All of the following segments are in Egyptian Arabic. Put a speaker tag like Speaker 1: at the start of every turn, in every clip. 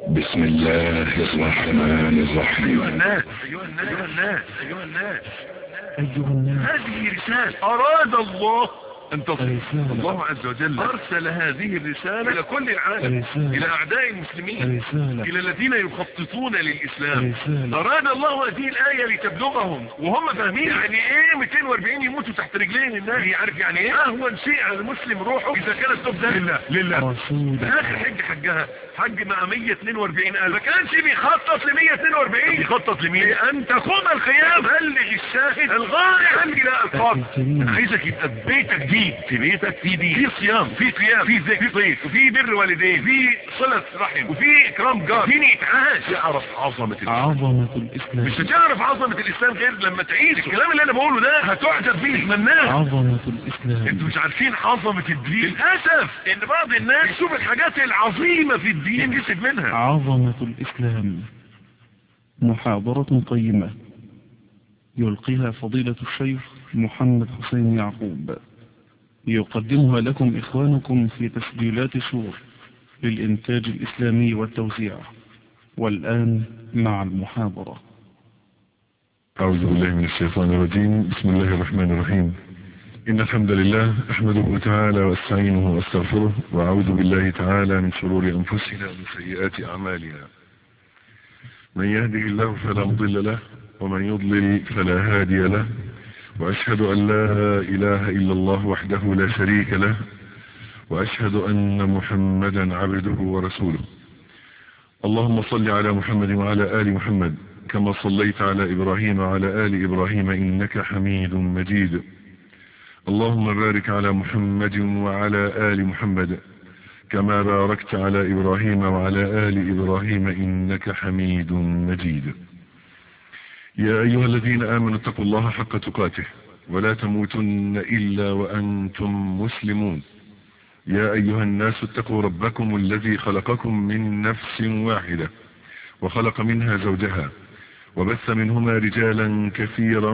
Speaker 1: بسم الله الرحمن الرحيم
Speaker 2: أيها الناس أيها الناس أيها الناس أيها الناس
Speaker 3: أيها الناس
Speaker 2: هذه رسالة أراد الله أن تصل
Speaker 3: رسالة.
Speaker 2: الله عز وجل أرسل هذه الرسالة إلى كل العالم
Speaker 3: رسالة.
Speaker 2: إلى أعداء المسلمين
Speaker 3: رسالة
Speaker 2: إلى الذين يخططون للإسلام
Speaker 3: رسالة
Speaker 2: أراد الله هذه الآية لتبلغهم وهم فاهمين يعني إيه 240 يموتوا تحت رجلين الناس يعرف يعني إيه أهون شيء على المسلم روحه إذا كانت تبدأ لله لله
Speaker 3: رسول
Speaker 2: اخر حج حجها حج مع 142 الف ما كانش بيخطط ل 142 بيخطط لمين ان تقوم القيام بلغ الشاهد الغائب الى القاضي
Speaker 3: الكريم
Speaker 2: عايزك يبقى في بيتك دين في بيتك في دين في صيام في قيام في ذكر في صيف وفي بر والدين في صلة رحم وفي اكرام جار في يتعاش يعرف عظمة الاسلام
Speaker 3: عظمة الإسلام
Speaker 2: مش هتعرف عظمة الاسلام غير لما تعيش الكلام اللي انا بقوله ده هتعجب بيه تتمناه
Speaker 3: عظمة الإسلام
Speaker 2: انتوا مش عارفين عظمة الدين للأسف ان بعض الناس يشوف الحاجات العظيمة في الدين ينكسب منها
Speaker 3: عظمة الإسلام محاضرة قيمة يلقيها فضيلة الشيخ محمد حسين يعقوب يقدمها لكم إخوانكم في تسجيلات شور للإنتاج الإسلامي والتوزيع والآن مع المحاضرة
Speaker 4: أعوذ بالله من الشيطان الرجيم بسم الله الرحمن الرحيم إن الحمد لله أحمده تعالى واستعينه واستغفره وأعوذ بالله تعالى من شرور أنفسنا ومن سيئات أعمالنا من يهده الله فلا مضل له ومن يضلل فلا هادي له وأشهد أن لا إله إلا الله وحده لا شريك له وأشهد أن محمدا عبده ورسوله اللهم صل على محمد وعلى آل محمد كما صليت على إبراهيم وعلى آل إبراهيم إنك حميد مجيد اللهم بارك على محمد وعلى آل محمد كما باركت على إبراهيم وعلى آل إبراهيم إنك حميد مجيد يا أيها الذين آمنوا اتقوا الله حق تقاته ولا تموتن إلا وأنتم مسلمون يا أيها الناس اتقوا ربكم الذي خلقكم من نفس واحدة وخلق منها زوجها وبث منهما رجالا كثيرا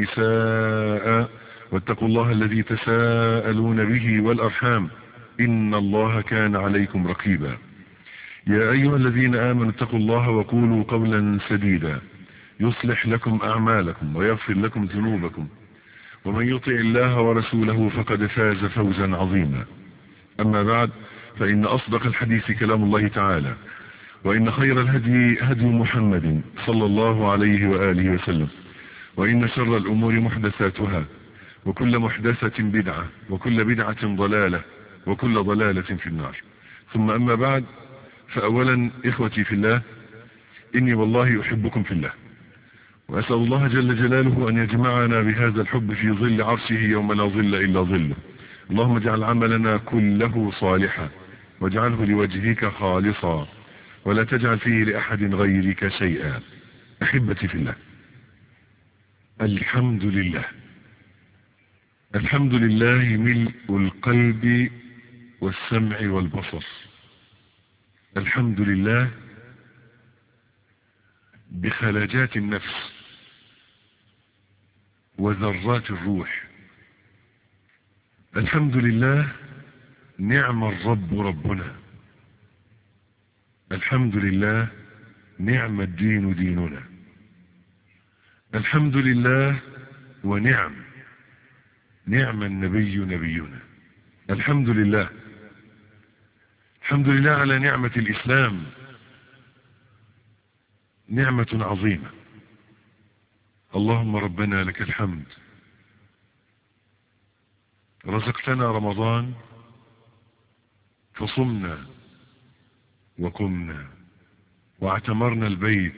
Speaker 4: ونساء واتقوا الله الذي تساءلون به والأرحام إن الله كان عليكم رقيبا يا أيها الذين آمنوا اتقوا الله وقولوا قولا سديدا يصلح لكم أعمالكم ويغفر لكم ذنوبكم ومن يطع الله ورسوله فقد فاز فوزا عظيما أما بعد فإن أصدق الحديث كلام الله تعالى وإن خير الهدي هدي محمد صلى الله عليه وآله وسلم وإن شر الأمور محدثاتها وكل محدثة بدعة وكل بدعة ضلالة وكل ضلالة في النار ثم أما بعد فأولا إخوتي في الله إني والله أحبكم في الله وأسأل الله جل جلاله أن يجمعنا بهذا الحب في ظل عرشه يوم لا ظل إلا ظله اللهم اجعل عملنا كله صالحا واجعله لوجهك خالصا ولا تجعل فيه لأحد غيرك شيئا أحبتي في الله الحمد لله الحمد لله ملء القلب والسمع والبصر الحمد لله بخلاجات النفس وذرات الروح الحمد لله نعم الرب ربنا الحمد لله نعم الدين ديننا الحمد لله ونعم نعم النبي نبينا الحمد لله الحمد لله على نعمة الإسلام نعمة عظيمة اللهم ربنا لك الحمد رزقتنا رمضان فصمنا وقمنا واعتمرنا البيت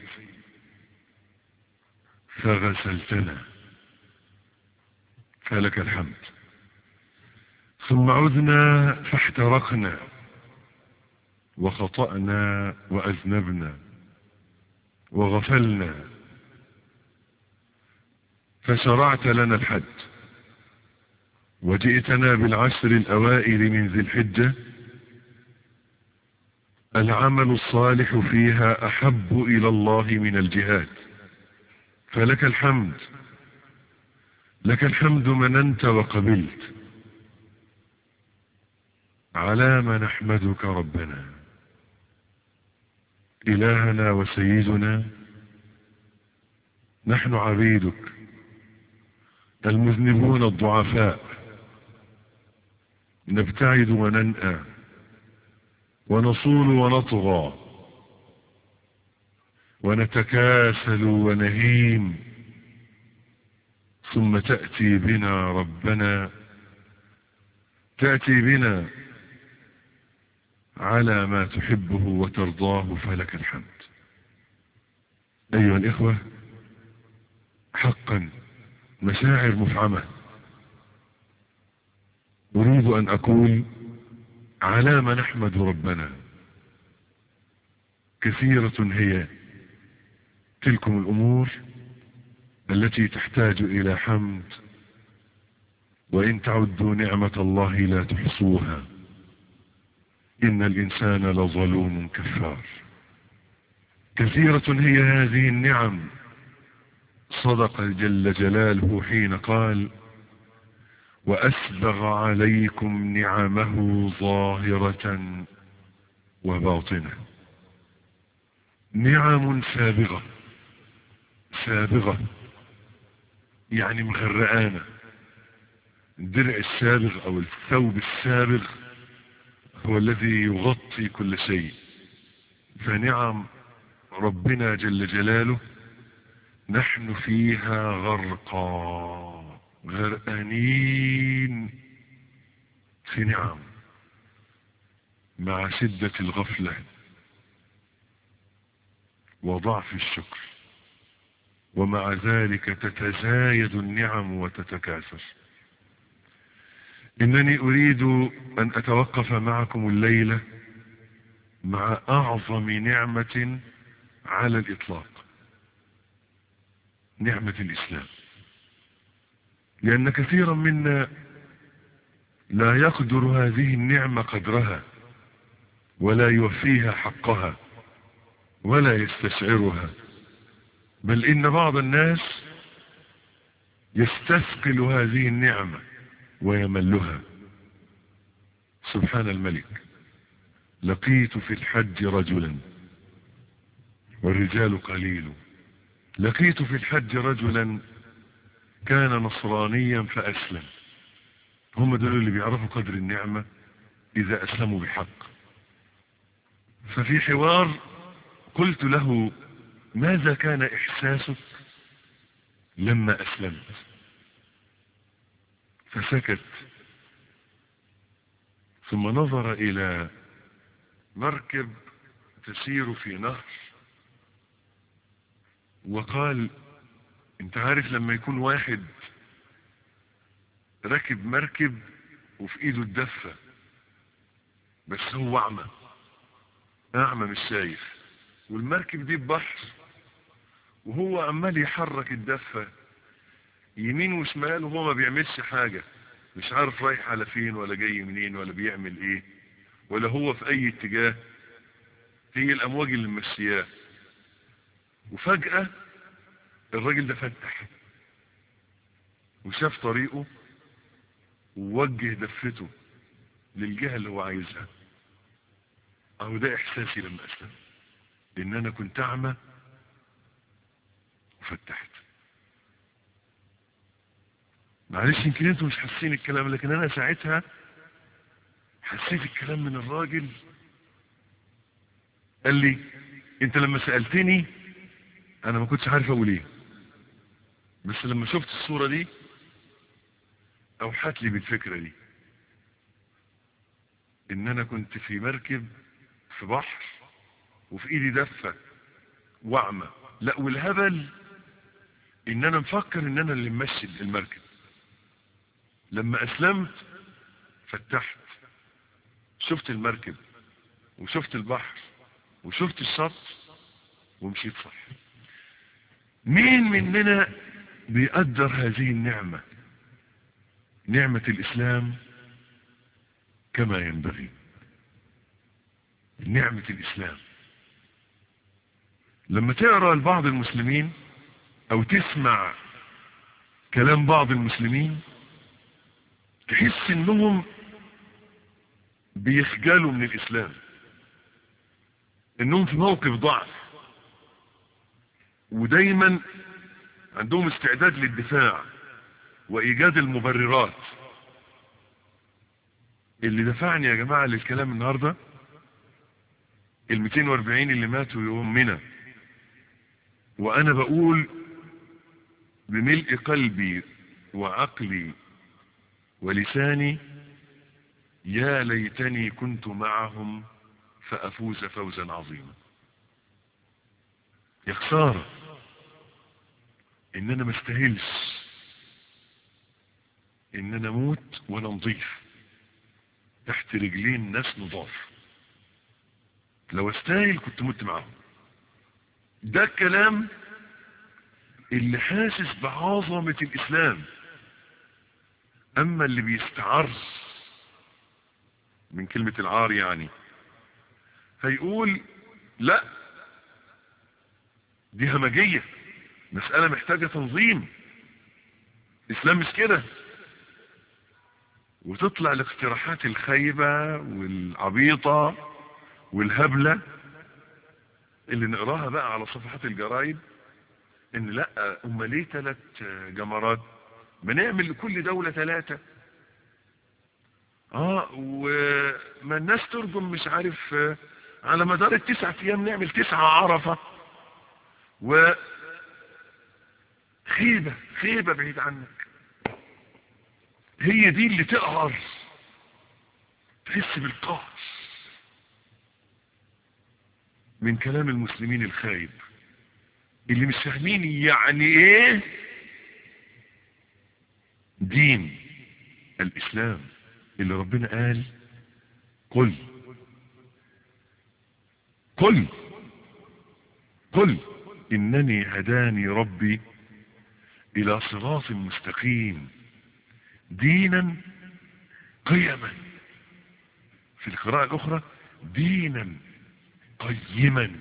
Speaker 4: فغسلتنا فلك الحمد ثم عذنا فاحترقنا وخطأنا وأذنبنا وغفلنا فشرعت لنا الحج وجئتنا بالعشر الأوائل من ذي الحجة العمل الصالح فيها أحب إلى الله من الجهاد فلك الحمد لك الحمد مننت وقبلت على ما نحمدك ربنا إلهنا وسيدنا نحن عبيدك المذنبون الضعفاء نبتعد وننأى ونصول ونطغى ونتكاسل ونهيم ثم تأتي بنا ربنا تأتي بنا على ما تحبه وترضاه فلك الحمد أيها الإخوة حقا مشاعر مفعمة أريد أن أقول على ما نحمد ربنا كثيرة هي تلكم الأمور التي تحتاج إلى حمد وإن تعدوا نعمة الله لا تحصوها إن الإنسان لظلوم كفار كثيرة هي هذه النعم صدق جل جلاله حين قال وأسبغ عليكم نعمه ظاهرة وباطنة نعم سابغة سابغة يعني مغرقانة الدرع السابغ او الثوب السابغ هو الذي يغطي كل شيء فنعم ربنا جل جلاله نحن فيها غرقا غرقانين في نعم مع شدة الغفلة وضعف الشكر ومع ذلك تتزايد النعم وتتكاثر إنني أريد أن أتوقف معكم الليلة مع أعظم نعمة على الإطلاق نعمة الإسلام لأن كثيرا منا لا يقدر هذه النعمة قدرها ولا يوفيها حقها ولا يستشعرها بل إن بعض الناس يستثقل هذه النعمة ويملها سبحان الملك لقيت في الحج رجلا والرجال قليل لقيت في الحج رجلا كان نصرانيا فأسلم هم دول اللي بيعرفوا قدر النعمة إذا أسلموا بحق ففي حوار قلت له ماذا كان إحساسك لما أسلمت فسكت ثم نظر إلى مركب تسير في نهر وقال انت عارف لما يكون واحد راكب مركب وفي ايده الدفة بس هو اعمى اعمى مش شايف والمركب دي ببحر وهو عمال يحرك الدفة يمين وشمال وهو ما بيعملش حاجة مش عارف رايح على فين ولا جاي منين ولا بيعمل ايه ولا هو في اي اتجاه هي الامواج اللي ممشياه وفجأة الراجل ده فتح وشاف طريقه ووجه دفته للجهة اللي هو عايزها اهو ده احساسي لما اسلم ان انا كنت اعمى وفتحت معلش يمكن انتوا مش حاسين الكلام لكن انا ساعتها حسيت الكلام من الراجل قال لي انت لما سألتني انا ما كنتش عارف اقول ايه بس لما شفت الصورة دي اوحت لي بالفكرة دي ان انا كنت في مركب في بحر وفي ايدي دفة واعمى لا والهبل ان انا مفكر ان انا اللي ممشي المركب لما اسلمت فتحت شفت المركب وشفت البحر وشفت الشط ومشيت صح مين مننا بيقدر هذه النعمة نعمة الإسلام كما ينبغي نعمة الإسلام لما تقرأ لبعض المسلمين أو تسمع كلام بعض المسلمين تحس انهم بيخجلوا من الاسلام
Speaker 2: انهم في موقف ضعف ودايما عندهم استعداد للدفاع وايجاد المبررات اللي دفعني يا جماعة للكلام النهاردة ال 240 اللي ماتوا يومنا وانا بقول بملء قلبي وعقلي ولساني يا ليتني كنت معهم فأفوز فوزا عظيما يا خسارة ان انا ما استاهلش ان انا اموت وانا نضيف تحت رجلين ناس نضاف لو استاهل كنت مت معاهم ده الكلام اللي حاسس بعظمة الاسلام اما اللي بيستعر من كلمة العار يعني هيقول لا دي همجية مسألة محتاجة تنظيم الاسلام مش كده وتطلع الاقتراحات الخايبة والعبيطة والهبلة اللي نقراها بقى على صفحات الجرايد ان لا هم ليه ثلاث جمرات بنعمل لكل دولة ثلاثة اه وما الناس ترجم مش عارف على مدار التسعة ايام نعمل تسعة عرفة و خيبة خيبة بعيد عنك هي دي اللي تقهر تحس بالقهر من كلام المسلمين الخايب اللي مش فاهمين يعني ايه دين الاسلام اللي ربنا قال قل قل قل انني هداني ربي الى صراط مستقيم دينا قيما في القراءة الاخرى دينا قيما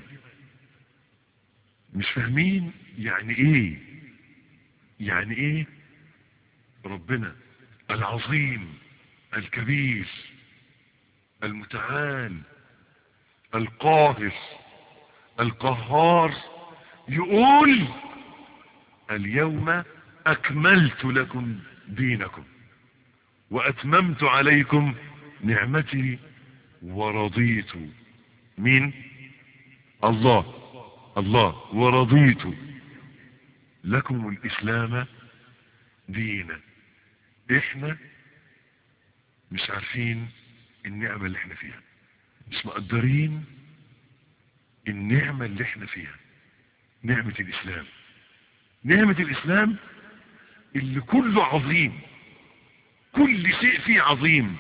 Speaker 2: مش فاهمين يعني ايه يعني ايه ربنا العظيم الكبير المتعال القاهر القهار يقول اليوم اكملت لكم دينكم واتممت عليكم نعمتي ورضيت مين الله الله ورضيت لكم الاسلام دينا احنا مش عارفين النعمة اللي احنا فيها مش مقدرين النعمة اللي احنا فيها نعمة الاسلام نعمة الاسلام اللي كله عظيم كل شيء فيه عظيم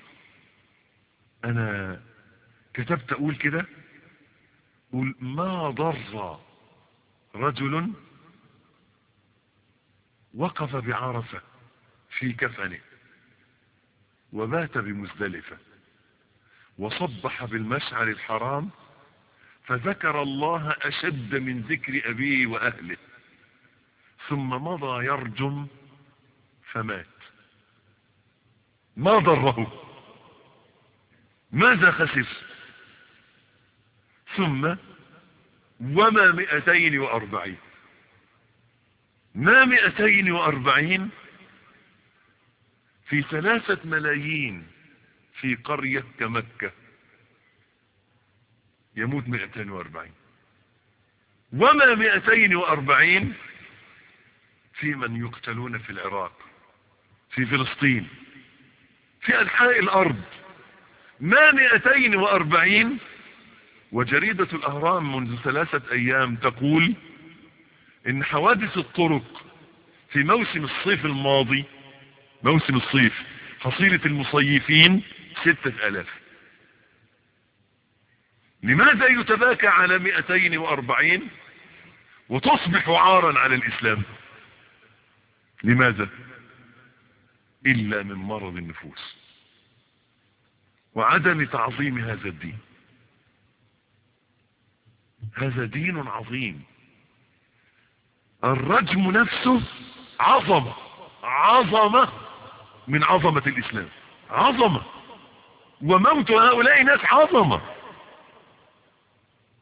Speaker 2: انا كتبت اقول كده قول ما ضر رجل وقف بعرفة في كفنه وبات بمزدلفة وصبح بالمشعر الحرام فذكر الله أشد من ذكر أبيه وأهله ثم مضى يرجم فمات ما ضره ماذا خسر ثم وما مئتين وأربعين ما مئتين وأربعين في ثلاثة ملايين في قرية كمكة يموت مئتين وأربعين وما مئتين وأربعين في من يقتلون في العراق في فلسطين في أنحاء الأرض ما مئتين وأربعين وجريدة الأهرام منذ ثلاثة أيام تقول إن حوادث الطرق في موسم الصيف الماضي موسم الصيف حصيلة المصيفين ستة ألاف لماذا يتباكى على مئتين وأربعين وتصبح عارا على الإسلام لماذا إلا من مرض النفوس وعدم تعظيم هذا الدين هذا دين عظيم الرجم نفسه عظمة عظمة من عظمة الإسلام عظمة وموت هؤلاء ناس عظمة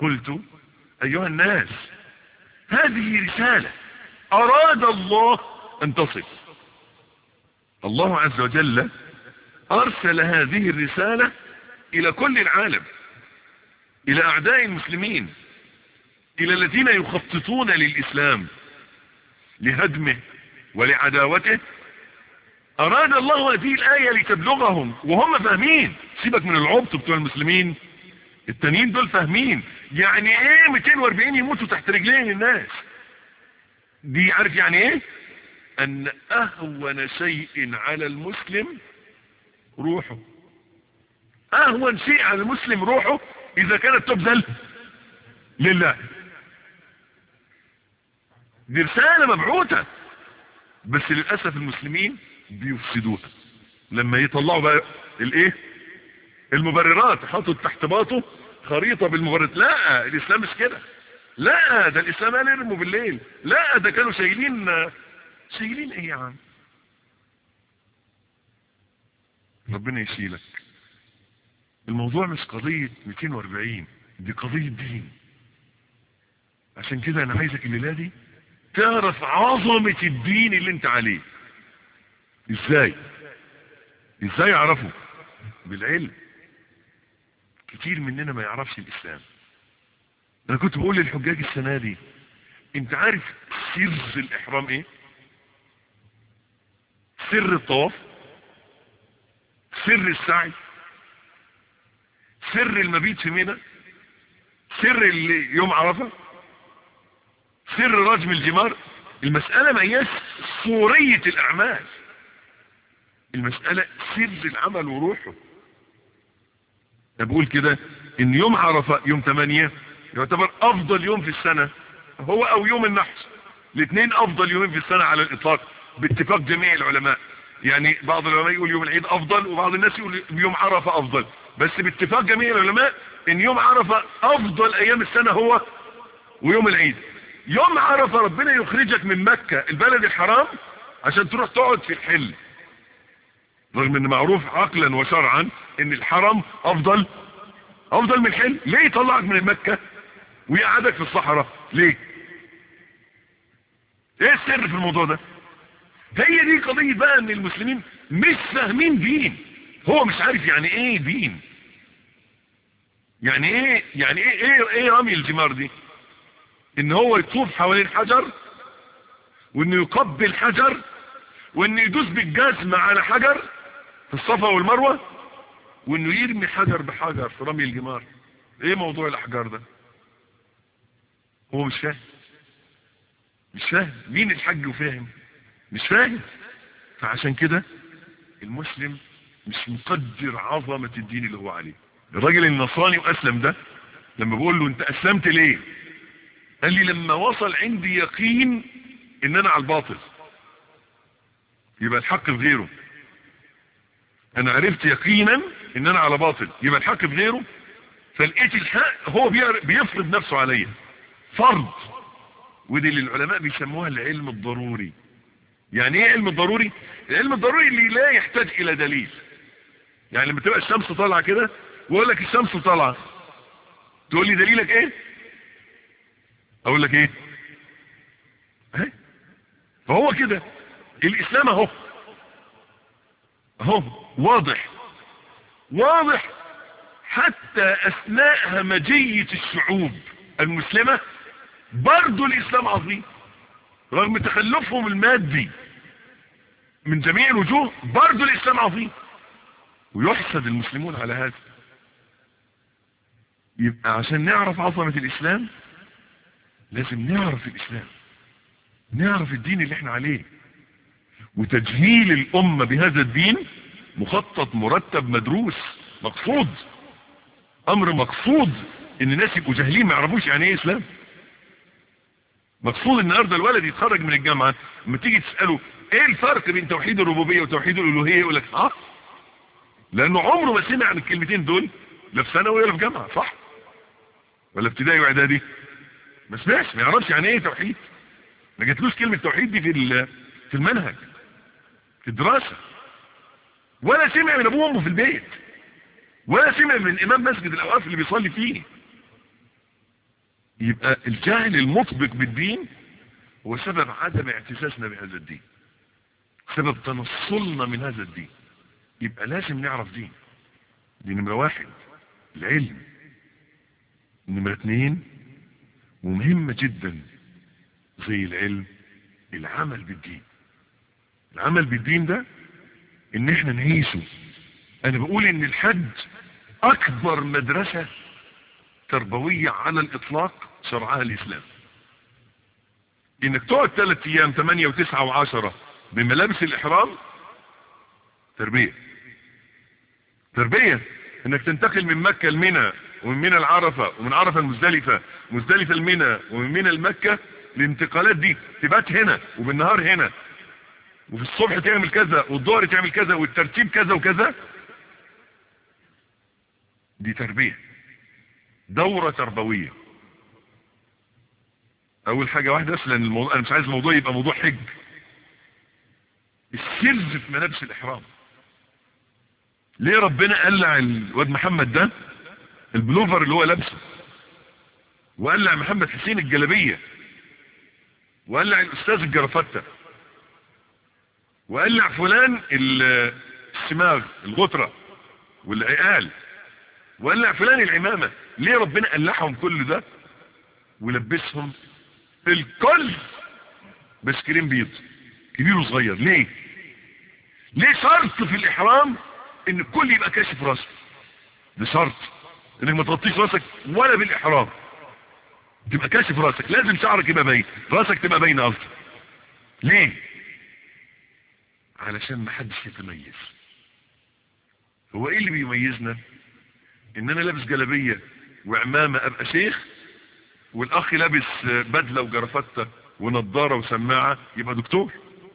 Speaker 2: قلت أيها الناس هذه رسالة أراد الله أن تصل الله عز وجل أرسل هذه الرسالة إلى كل العالم إلى أعداء المسلمين إلى الذين يخططون للإسلام لهدمه ولعداوته أراد الله هذه الآية لتبلغهم وهم فاهمين سيبك من العبط بتوع المسلمين التانيين دول فاهمين يعني ايه 240 يموتوا تحت رجلين الناس دي عارف يعني ايه ان اهون شيء على المسلم روحه اهون شيء على المسلم روحه اذا كانت تبذل لله دي رسالة مبعوثة بس للأسف المسلمين بيفسدوها لما يطلعوا بقى الايه المبررات حطوا تحت باطه خريطة بالمبررات لا الاسلام مش كده لا ده الاسلام قال ارموا بالليل لا ده كانوا شايلين شايلين ايه يا عم ربنا يشيلك الموضوع مش قضية 240 دي قضية دين عشان كده انا عايزك الليلة دي تعرف عظمة الدين اللي انت عليه ازاي ازاي يعرفه بالعلم كتير مننا ما يعرفش الاسلام انا كنت بقول للحجاج السنة دي انت عارف سر الاحرام ايه سر الطواف سر السعي سر المبيت في منى سر اللي يوم عرفه سر رجم الجمار المسألة ما هياش صورية الأعمال المسألة سر العمل وروحه أنا بقول كده إن يوم عرفة يوم 8 يعتبر أفضل يوم في السنة هو أو يوم النحر الاثنين أفضل يومين في السنة على الإطلاق باتفاق جميع العلماء يعني بعض العلماء يقول يوم العيد أفضل وبعض الناس يقول يوم عرفة أفضل بس باتفاق جميع العلماء إن يوم عرفة أفضل أيام السنة هو ويوم العيد يوم عرفة ربنا يخرجك من مكة البلد الحرام عشان تروح تقعد في الحل رغم ان معروف عقلا وشرعا ان الحرم افضل افضل من الحل ليه يطلعك من مكة ويقعدك في الصحراء ليه ايه السر في الموضوع ده هي دي قضية بقى ان المسلمين مش فاهمين دين هو مش عارف يعني ايه دين يعني ايه يعني ايه ايه, إيه رمي الجمار دي ان هو يطوف حوالين حجر وانه يقبل حجر وانه يدوس بالجزمة على حجر في الصفا والمروة وانه يرمي حجر بحجر في رمي الجمار ايه موضوع الاحجار ده هو مش فاهم مش فاهم مين الحج وفاهم مش فاهم فعشان كده المسلم مش مقدر عظمة الدين اللي هو عليه الراجل النصراني واسلم ده لما بقول له انت اسلمت ليه قال لي لما وصل عندي يقين ان انا على الباطل يبقى الحق في غيره انا عرفت يقينا ان انا على باطل يبقى الحق في غيره فلقيت الحق هو بيفرض نفسه عليا فرض ودي اللي العلماء بيسموها العلم الضروري يعني ايه علم الضروري العلم الضروري اللي لا يحتاج الى دليل يعني لما تبقى الشمس طالعه كده واقول لك الشمس طالعه تقول لي دليلك ايه اقول لك ايه اهي فهو كده الاسلام اهو اهو واضح واضح حتى اثناء همجية الشعوب المسلمة برضو الاسلام عظيم رغم تخلفهم المادي من جميع الوجوه برضو الاسلام عظيم ويحسد المسلمون على هذا يبقى عشان نعرف عظمة الاسلام لازم نعرف الاسلام نعرف الدين اللي احنا عليه وتجهيل الامة بهذا الدين مخطط مرتب مدروس مقصود امر مقصود ان الناس يبقوا جاهلين ما يعرفوش يعني ايه اسلام مقصود النهارده الولد يتخرج من الجامعه لما تيجي تساله ايه الفرق بين توحيد الربوبيه وتوحيد الالوهيه يقول لك اه لانه عمره ما سمع عن الكلمتين دول لا في ثانوي ولا في جامعه صح ولا ابتدائي واعدادي ما سمعش ما يعرفش يعني ايه توحيد ما جاتلوش كلمه توحيد دي في في المنهج في الدراسه ولا سمع من ابوه وامه في البيت ولا سمع من امام مسجد الاوقاف اللي بيصلي فيه يبقى الجاهل المطبق بالدين هو سبب عدم اعتزازنا بهذا الدين سبب تنصلنا من هذا الدين يبقى لازم نعرف دين دي نمرة واحد العلم نمرة اتنين ومهمة جدا زي العلم العمل بالدين العمل بالدين ده ان احنا نعيشه انا بقول ان الحج اكبر مدرسة تربوية على الاطلاق شرعها الاسلام انك تقعد ثلاث ايام ثمانية وتسعة وعشرة بملابس الاحرام تربية تربية انك تنتقل من مكة لمنى ومن منى العرفة ومن عرفة المزدلفة مزدلفة المنى ومن منى المكة الانتقالات دي تبات هنا وبالنهار هنا وفي الصبح تعمل كذا والظهر تعمل كذا والترتيب كذا وكذا دي تربية دورة تربوية اول حاجة واحدة بس لان الموضوع انا مش عايز الموضوع يبقى موضوع حج السر في ملابس الاحرام ليه ربنا قلع الواد محمد ده البلوفر اللي هو لابسه وقلع محمد حسين الجلبية وقلع الاستاذ الجرافته وقلع فلان السماغ الغطرة والعقال وقلع فلان العمامة ليه ربنا قلعهم كل ده ولبسهم الكل بس كريم بيض كبير وصغير ليه ليه شرط في الاحرام ان الكل يبقى كاشف راسه ده شرط انك ما تغطيش راسك ولا بالاحرام تبقى كاشف راسك لازم شعرك يبقى باين راسك تبقى باينه قصدي ليه علشان ما حدش يتميز هو ايه اللي بيميزنا ان انا لابس جلابيه وعمامه ابقى شيخ والاخ لابس بدله وجرافته ونضاره وسماعه يبقى دكتور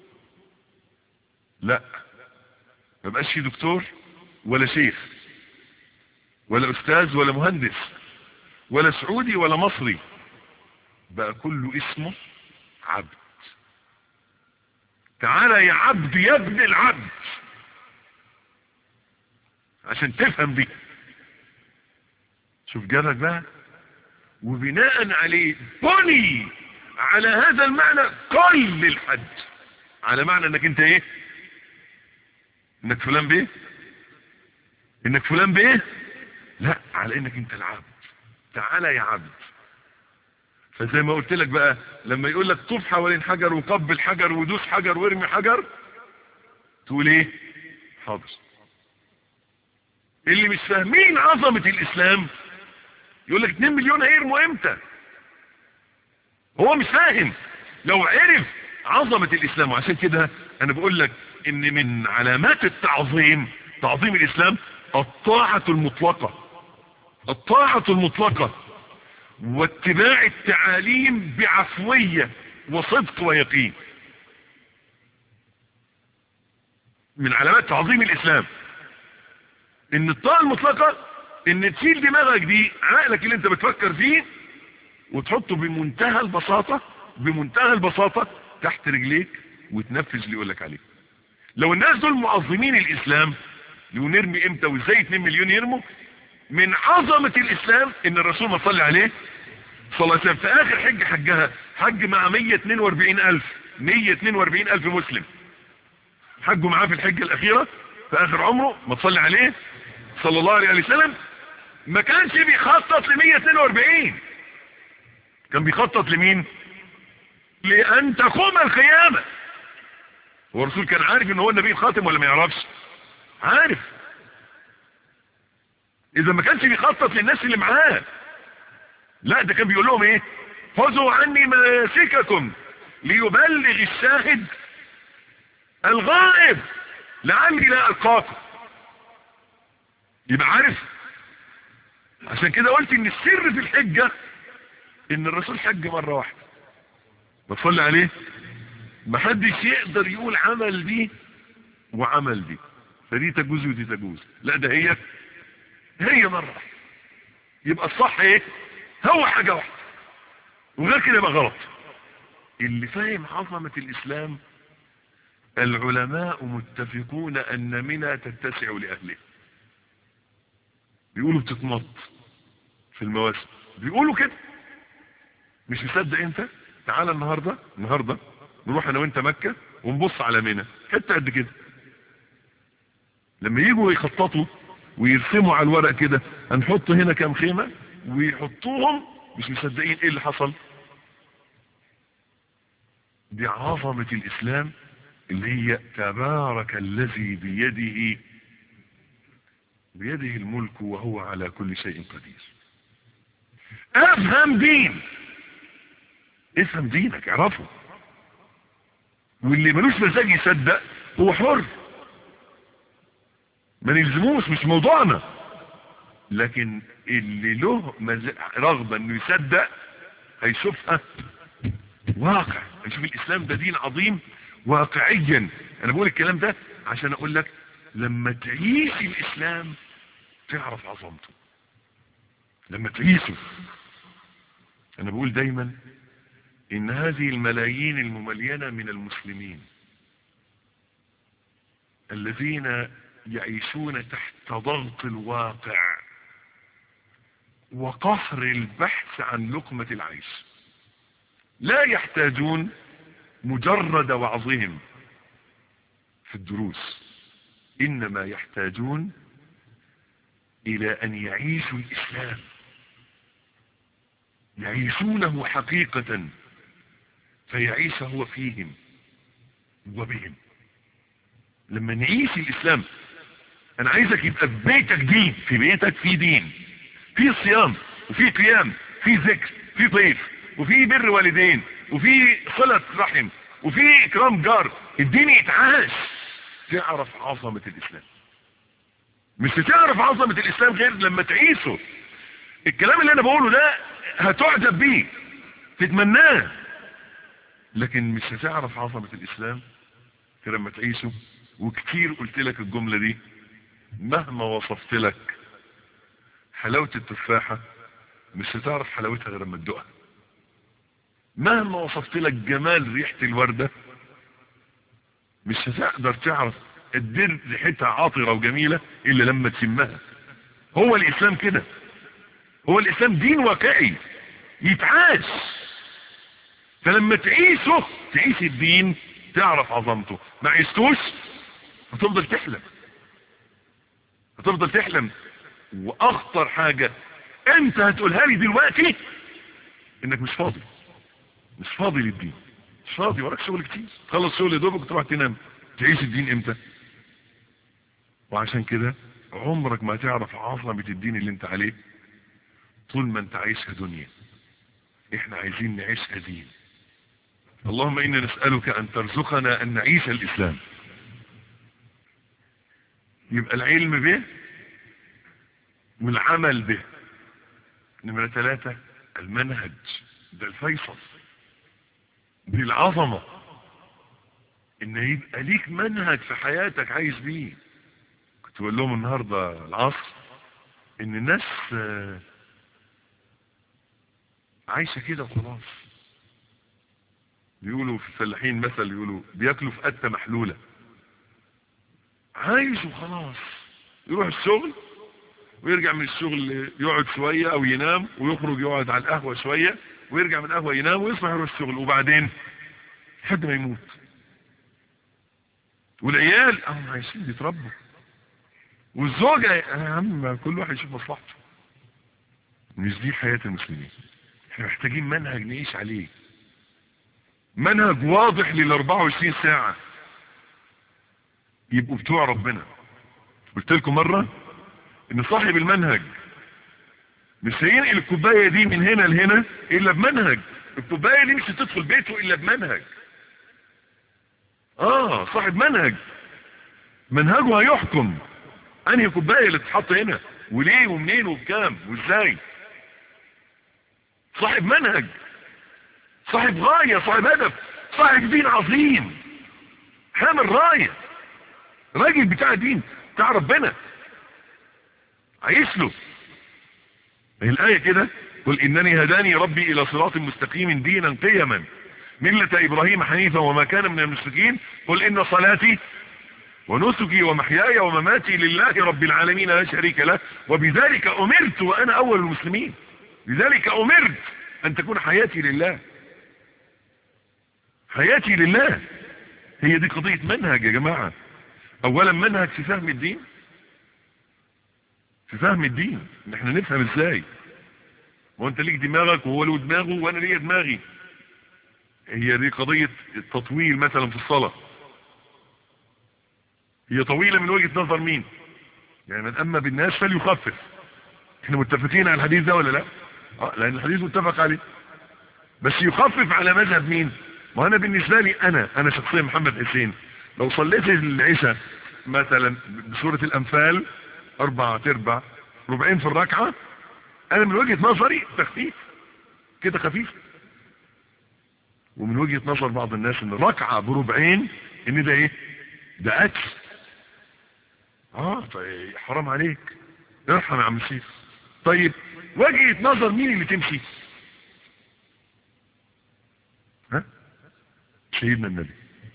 Speaker 2: لا ما بقاش في دكتور ولا شيخ ولا استاذ ولا مهندس ولا سعودي ولا مصري بقى كله اسمه عبد تعالى يا عبد يا ابن العبد عشان تفهم دي شوف جارك بقى وبناء عليه بني على هذا المعنى كل الحج على معنى انك انت ايه انك فلان بايه انك فلان بايه لا على انك انت العبد تعالى يا عبد فزي ما قلت لك بقى لما يقول لك طوف حوالين حجر وقبل حجر ودوس حجر وارمي حجر تقول ايه حاضر اللي مش فاهمين عظمة الاسلام يقول لك 2 مليون هيرموا امتى هو مش فاهم لو عرف عظمة الاسلام وعشان كده انا بقول لك ان من علامات التعظيم تعظيم الاسلام الطاعة المطلقة الطاعة المطلقة واتباع التعاليم بعفوية وصدق ويقين من علامات تعظيم الاسلام ان الطاعة المطلقة ان تشيل دماغك دي عقلك اللي انت بتفكر فيه وتحطه بمنتهى البساطة بمنتهى البساطة تحت رجليك وتنفذ اللي يقولك عليه لو الناس دول معظمين الاسلام لو نرمي امتى وازاي 2 مليون يرموا من عظمة الاسلام ان الرسول ما صلى عليه صلى الله عليه وسلم في اخر حج حجها حج مع 142 الف 142 الف مسلم حجوا معاه في الحجة الاخيرة في اخر عمره ما تصلي عليه صلى الله عليه وسلم ما كانش بيخطط ل 142 كان بيخطط لمين لان تقوم القيامة هو الرسول كان عارف ان هو النبي الخاتم ولا ما يعرفش عارف اذا ما كانش بيخطط للناس اللي معاه لا ده كان بيقول لهم ايه خذوا عني مناسككم ليبلغ الشاهد الغائب لعلي لا القاكم يبقى عارف عشان كده قلت ان السر في الحجة ان الرسول حج مرة واحدة بتصلي عليه محدش يقدر يقول عمل دي وعمل دي فدي تجوز ودي تجوز لا ده هي هي مرة واحدة يبقى الصح ايه هو حاجة واحدة وغير كده يبقى غلط اللي فاهم عظمة الاسلام العلماء متفقون ان منى تتسع لاهله بيقولوا بتتمط في المواسم بيقولوا كده مش مصدق انت تعالى النهاردة النهاردة نروح انا وانت مكة ونبص على منى حتة قد كده لما يجوا يخططوا ويرسموا على الورق كده هنحط هنا كام خيمة ويحطوهم مش مصدقين ايه اللي حصل دي عظمة الاسلام اللي هي تبارك الذي بيده بيده الملك وهو على كل شيء قدير افهم دين افهم دينك اعرفه واللي ملوش مزاج يصدق هو حر ما نلزموش مش موضوعنا لكن اللي له رغبة انه يصدق هيشوفها واقع هيشوف الاسلام ده دين عظيم واقعيا انا بقول الكلام ده عشان اقول لك لما تعيش الاسلام تعرف عظمته لما تعيشه انا بقول دايما ان هذه الملايين المملينة من المسلمين الذين يعيشون تحت ضغط الواقع وقهر البحث عن لقمة العيش لا يحتاجون مجرد وعظهم في الدروس انما يحتاجون الى ان يعيشوا الاسلام يعيشونه حقيقة فيعيش هو فيهم وبهم لما نعيش الاسلام انا عايزك يبقى في بيتك دين في بيتك في دين في صيام وفي قيام في ذكر في ضيف وفي بر والدين وفي صلة رحم وفي اكرام جار الدين يتعاش تعرف عظمة الاسلام مش هتعرف عظمة الاسلام غير لما تعيشه الكلام اللي انا بقوله ده هتعجب بيه تتمناه لكن مش هتعرف عظمة الاسلام غير لما تعيشه وكتير قلت لك الجملة دي مهما وصفت لك حلاوة التفاحة مش هتعرف حلاوتها غير لما تدوقها مهما وصفت لك جمال ريحة الوردة مش هتقدر تعرف الدر ريحتها عاطرة وجميلة الا لما تشمها هو الاسلام كده هو الاسلام دين واقعي يتعاش فلما تعيشه تعيش الدين تعرف عظمته ما عيشتوش هتفضل تحلم هتفضل تحلم واخطر حاجة انت هتقولها لي دلوقتي انك مش فاضي مش فاضي للدين مش فاضي وراك شغل كتير تخلص شغل يا دوبك تروح تنام تعيش الدين امتى وعشان كده عمرك ما تعرف عظمة الدين اللي انت عليه طول ما انت عايشها دنيا احنا عايزين نعيشها دين اللهم انا نسألك ان ترزقنا ان نعيش الاسلام يبقى العلم به والعمل به نمرة ثلاثة المنهج ده الفيصل دي العظمة ان يبقى ليك منهج في حياتك عايش بيه كنت بقول لهم النهاردة العصر ان الناس عايشة كده وخلاص بيقولوا في الفلاحين مثل يقولوا بياكلوا في قتة محلولة عايش وخلاص يروح الشغل ويرجع من الشغل يقعد شوية او ينام ويخرج يقعد على القهوة شوية ويرجع من القهوة ينام ويصبح يروح الشغل وبعدين لحد ما يموت والعيال اهم عايشين بيتربوا والزوجة يا عم كل واحد يشوف مصلحته مش دي حياة المسلمين احنا محتاجين منهج نعيش عليه منهج واضح لل 24 ساعة يبقوا بتوع ربنا قلت لكم مرة ان صاحب المنهج مش هينقل الكوباية دي من هنا لهنا الا بمنهج الكوباية دي مش هتدخل بيته الا بمنهج اه صاحب منهج منهجه هيحكم انهي كوباية اللي تتحط هنا وليه ومنين وبكام وازاي صاحب منهج صاحب غاية صاحب هدف صاحب دين عظيم حامل راية راجل بتاع دين بتاع ربنا عايش له الآية كده قل إنني هداني ربي إلى صراط مستقيم دينا قيما ملة إبراهيم حنيفا وما كان من المشركين قل إن صلاتي ونسكي ومحياي ومماتي لله رب العالمين لا شريك له وبذلك أمرت وأنا أول المسلمين لذلك أمرت ان تكون حياتي لله حياتي لله هي دي قضية منهج يا جماعة اولا منهج في فهم الدين في فهم الدين ان احنا نفهم ازاي وانت ليك دماغك وهو له دماغه وانا ليا دماغي هي دي قضية التطويل مثلا في الصلاة هي طويلة من وجهة نظر مين يعني من اما بالناس فليخفف احنا متفقين على الحديث ده ولا لا اه لان الحديث متفق عليه بس يخفف على مذهب مين ما انا بالنسبة لي انا انا شخصيا محمد حسين لو صليت العشاء مثلا بسورة الانفال اربعة تربع ربعين في الركعة انا من وجهة نظري تخفيف كده خفيف ومن وجهة نظر بعض الناس ان ركعة بربعين ان ده ايه ده اكل اه طيب حرام عليك ارحم يا عم الشيخ طيب وجهة نظر مين اللي تمشي ها سيدنا النبي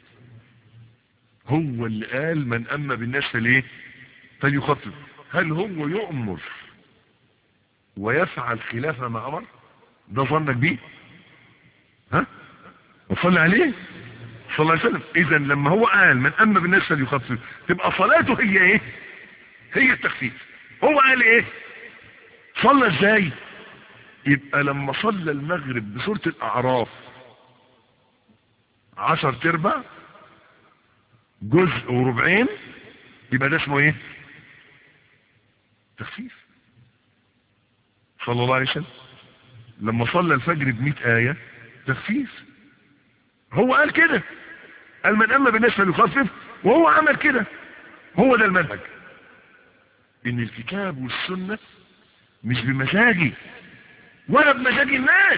Speaker 2: هو اللي قال من اما بالناس فليه فليخفف هل هو يؤمر ويفعل خلاف ما امر ده ظنك بيه ها وصلي عليه صلى الله عليه وسلم اذا لما هو قال من اما بالناس فليخفف تبقى صلاته هي ايه هي التخفيف هو قال ايه صلى ازاي يبقى لما صلى المغرب بسورة الاعراف عشر تربع جزء وربعين يبقى ده اسمه ايه تخفيف صلى الله عليه وسلم لما صلى الفجر بمئة آية تخفيف هو قال كده قال من أما بالناس فليخفف وهو عمل كده هو ده المنهج ان الكتاب والسنة مش بمزاجي ولا بمزاج الناس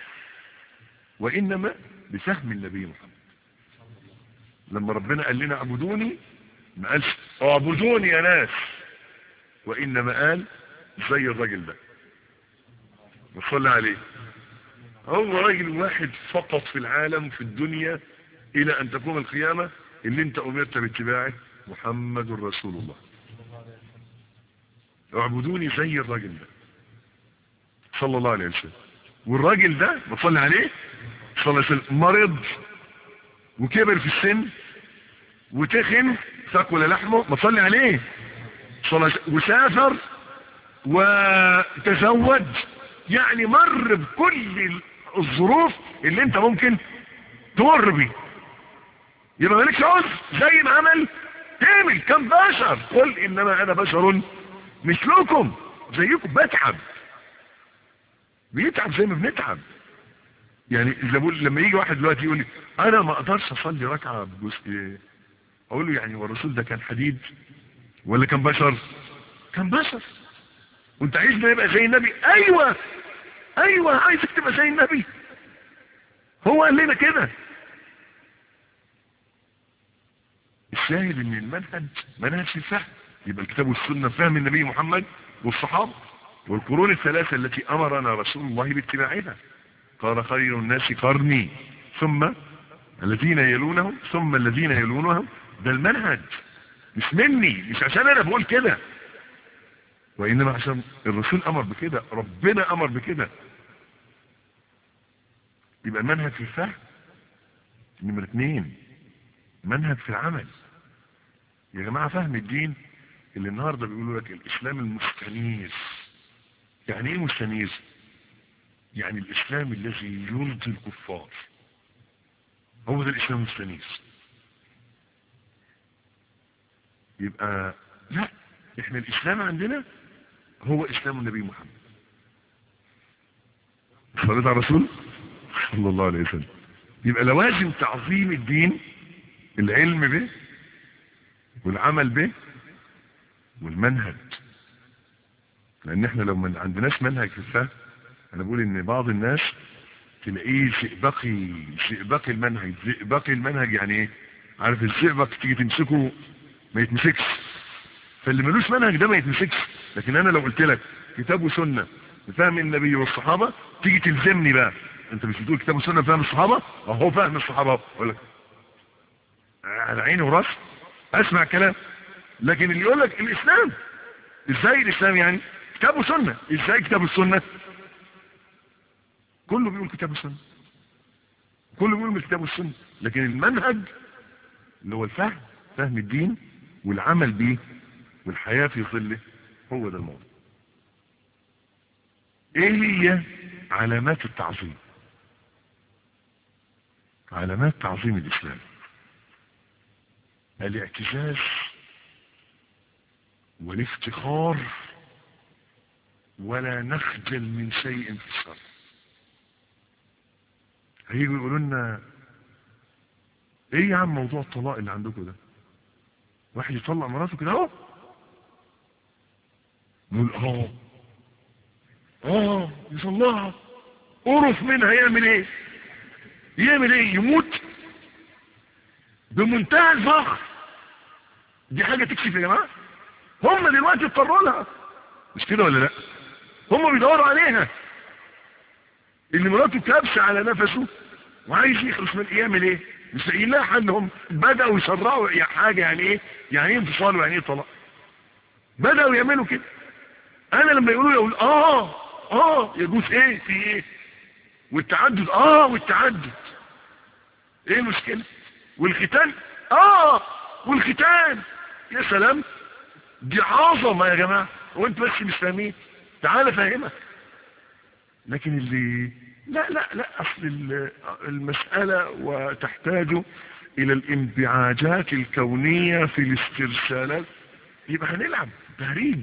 Speaker 2: وإنما بفهم النبي محمد لما ربنا قال لنا اعبدوني ما قالش اعبدوني يا ناس وإنما قال زي الراجل ده وصلى عليه هو راجل واحد فقط في العالم في الدنيا الى ان تقوم القيامة اللي انت امرت باتباعه محمد رسول الله اعبدوني زي الراجل ده صلى الله عليه وسلم والراجل ده بصلي عليه صلى الله عليه وسلم مرض وكبر في السن وتخن ثقل لحمه بصلي عليه صلى الله عليه وسلم وسافر وتزوج يعني مر بكل الظروف اللي انت ممكن تمر بيه يبقى مالكش عذر زي ما عمل تعمل كم بشر قل انما انا بشر مثلكم زيكم بتعب بيتعب زي ما بنتعب يعني اذا بقول لما يجي واحد دلوقتي يقول لي انا ما اقدرش اصلي ركعه بجزء اقول له يعني هو الرسول ده كان حديد ولا كان بشر كان بشر وانت عايزنا نبقى زي النبي ايوه ايوه عايزك تبقى زي النبي هو قال لنا كده الشاهد ان المنهج منهج في الفهم يبقى الكتاب والسنه فهم النبي محمد والصحابه والقرون الثلاثه التي امرنا رسول الله باتباعها قال خير الناس قرني ثم الذين يلونهم ثم الذين يلونهم ده المنهج مش مني مش عشان انا بقول كده وانما عشان الرسول امر بكده ربنا امر بكده يبقى المنهج في الفهم نمرة اتنين منهج في العمل يا جماعة فهم الدين اللي النهاردة بيقولوا لك الاسلام المستنير يعني ايه مستنير يعني الاسلام الذي يرضي الكفار هو ده الاسلام المستنير يبقى لا احنا الاسلام عندنا هو اسلام النبي محمد صليت على الرسول صلى الله عليه وسلم يبقى لوازم تعظيم الدين العلم به والعمل به والمنهج لان احنا لو ما عندناش منهج في الفهم انا بقول ان بعض الناس تلاقيه زئبقي زئبقي المنهج زئبقي المنهج يعني ايه عارف الزئبق تيجي تمسكه ما يتمسكش فاللي ملوش منهج ده ما يتمسكش لكن انا لو قلت لك كتاب وسنه بفهم النبي والصحابه تيجي تلزمني بقى انت مش بتقول كتاب وسنه بفهم الصحابه اهو فهم الصحابه اقول لك على عيني وراس اسمع كلام لكن اللي يقول لك الاسلام ازاي الاسلام يعني كتاب وسنه ازاي كتاب السنه كله بيقول كتاب السنة كله بيقول من الكتاب والسنة لكن المنهج اللي هو الفهم فهم الدين والعمل به والحياة في ظله هو ده الموضوع ايه هي علامات التعظيم علامات تعظيم الاسلام الاعتزاز والافتخار ولا نخجل من شيء في الشر هيجوا يقولوا لنا ايه يا عم موضوع الطلاق اللي عندكم ده واحد يطلق مراته كده اهو نقول اه اه يطلقها قرف منها يعمل ايه يعمل ايه يموت بمنتهى الفخر دي حاجة تكشف يا جماعة هم دلوقتي اضطروا لها مش كده ولا لا هم بيدوروا عليها اللي مراته كبش على نفسه وعايز يخلص من يعمل ايه مش لاقيين لها انهم بدأوا يشرعوا يعني حاجة يعني ايه يعني ايه انفصال ويعني ايه طلاق بدأوا يعملوا كده انا لما يقولوا يقول اه اه يجوز ايه في ايه والتعدد اه والتعدد ايه المشكلة والختان اه والختان يا سلام دي عظمة يا جماعة وانت بس مش فاهمين تعال فاهمك لكن اللي لا لا لا اصل المسألة وتحتاج الى الانبعاجات الكونية في الاسترسالات يبقى هنلعب تهريج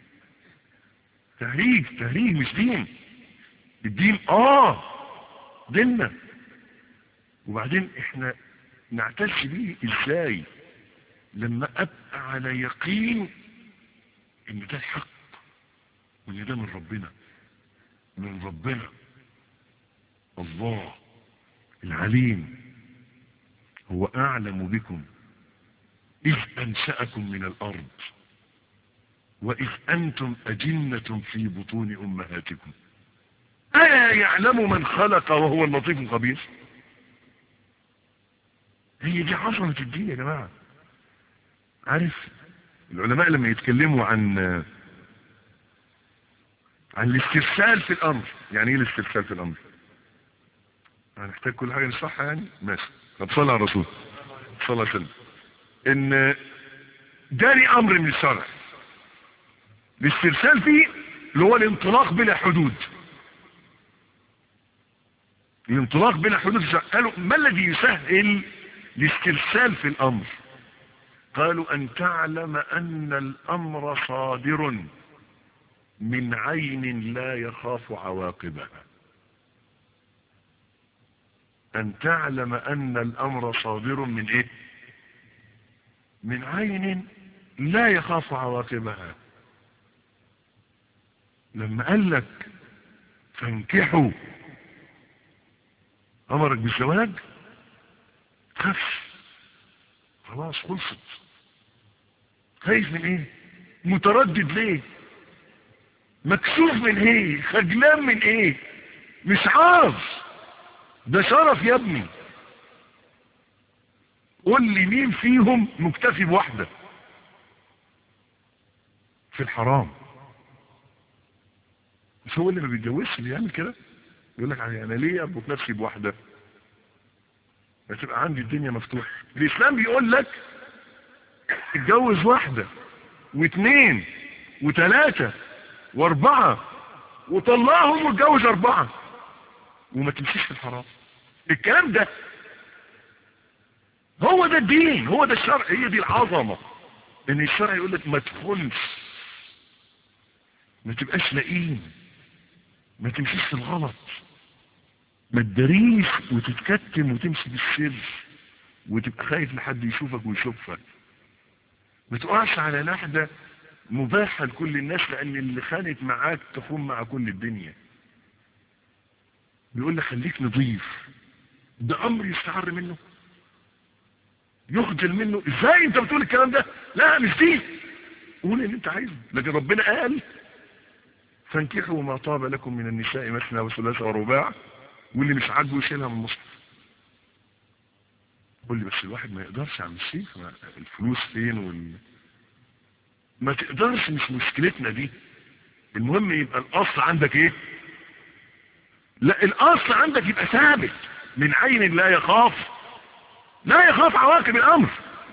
Speaker 2: تهريج تهريج مش دين الدين اه ديننا وبعدين احنا نعتز بيه ازاي لما ابقى على يقين ان ده الحق وان ده من ربنا من ربنا الله العليم هو اعلم بكم اذ انشأكم من الارض واذ انتم اجنة في بطون امهاتكم الا يعلم من خلق وهو اللطيف الخبير هي دي عظمة الدين يا جماعة عارف العلماء لما يتكلموا عن عن الاسترسال في الامر يعني ايه الاسترسال في الامر هنحتاج كل حاجة نشرحها يعني ماشي طب صلى على الرسول صلى الله عليه وسلم ان داري امر من الشرع الاسترسال فيه اللي هو الانطلاق بلا حدود الانطلاق بلا حدود قالوا ما الذي يسهل الاسترسال في الامر قالوا ان تعلم ان الامر صادر من عين لا يخاف عواقبها ان تعلم ان الامر صادر من ايه من عين لا يخاف عواقبها لما قال لك فانكحوا امرك بالزواج خف خلاص خلصت خايف من ايه متردد ليه مكسوف من ايه خجلان من ايه مش عارف ده شرف يا ابني قول لي مين فيهم مكتفي بواحدة في الحرام مش هو اللي ما بيتجوزش اللي يعمل كده يقول لك انا ليه اربط نفسي بواحدة هتبقى عندي الدنيا مفتوحة الاسلام بيقول لك اتجوز واحدة واثنين وثلاثة واربعة وطلعهم واتجوز اربعة وما تمشيش في الحرام الكلام ده هو ده الدين هو ده الشرع هي دي العظمة ان الشرع يقول لك ما تخونش ما تبقاش لئيم ما تمشيش في الغلط ما تداريش وتتكتم وتمشي بالسر وتبقى خايف لحد يشوفك ويشوفك ما تقعش على نحدة مباحة لكل الناس لان اللي خانت معاك تخون مع كل الدنيا بيقول لك خليك نظيف ده امر يستعر منه يخجل منه ازاي انت بتقول الكلام ده لا مش دي قول اللي انت عايزه لكن ربنا قال فانكحوا ما طاب لكم من النساء مثنى وثلاثة ورباع واللي مش عاجبه يشيلها من المصحف قول لي بس الواحد ما يقدرش يا عم الشيخ الفلوس فين وال ما تقدرش مش مشكلتنا دي المهم يبقى الاصل عندك ايه لا الاصل عندك يبقى ثابت من عين لا يخاف لا يخاف عواقب الامر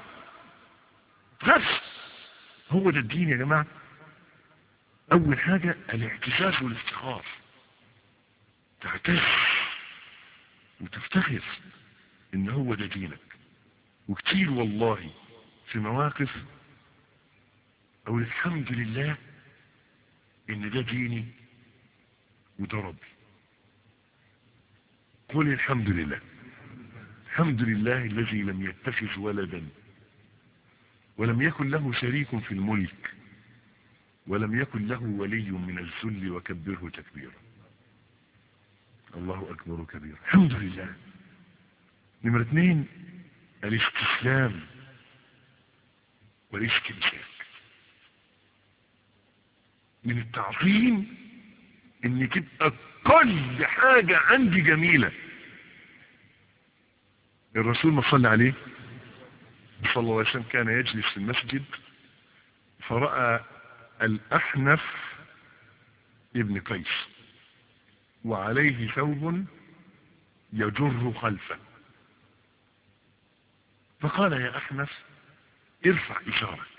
Speaker 2: خفش هو ده الدين يا جماعة اول حاجة الاعتزاز والافتخار تعتز وتفتخر ان هو ده دينك وكتير والله في مواقف اقول الحمد لله ان ده ديني وده ربي قل الحمد لله الحمد لله الذي لم يتخذ ولدا ولم يكن له شريك في الملك ولم يكن له ولي من الذل وكبره تكبيرا الله أكبر كبيرا الحمد لله نمرة اثنين الاستسلام والاستمساك من التعظيم ان تبقى كل حاجة عندي جميلة الرسول ما صلى عليه صلى الله عليه وسلم كان يجلس في المسجد فرأى الأحنف ابن قيس وعليه ثوب يجر خلفه فقال يا أحنف ارفع إشارك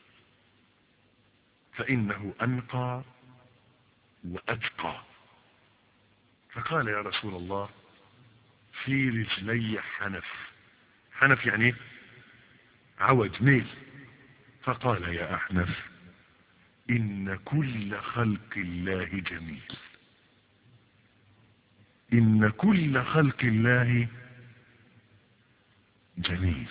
Speaker 2: فإنه أنقى وأتقى فقال يا رسول الله في رجلي حنف حنف يعني ايه عوج ميل فقال يا أحنف إن كل خلق الله جميل إن كل خلق الله جميل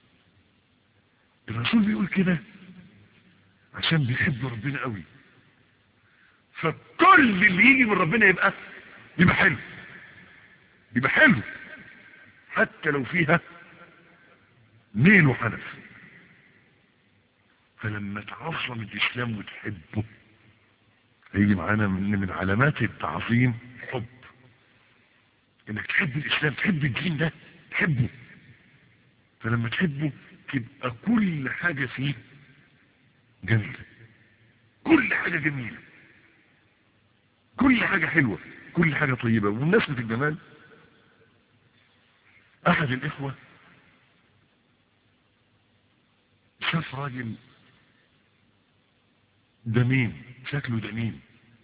Speaker 2: الرسول بيقول كده عشان بيحب ربنا قوي فكل اللي يجي من ربنا يبقى يبقى حلو يبقى حلو حتى لو فيها ميل وحنف فلما تعظم الإسلام وتحبه هيجي معانا من, من علامات التعظيم حب انك تحب الإسلام تحب الدين ده تحبه فلما تحبه تبقى كل حاجة فيه جميلة كل حاجة جميلة كل حاجة حلوة كل حاجة طيبة وبمناسبة الجمال أحد الإخوة شاف راجل دميم شكله دميم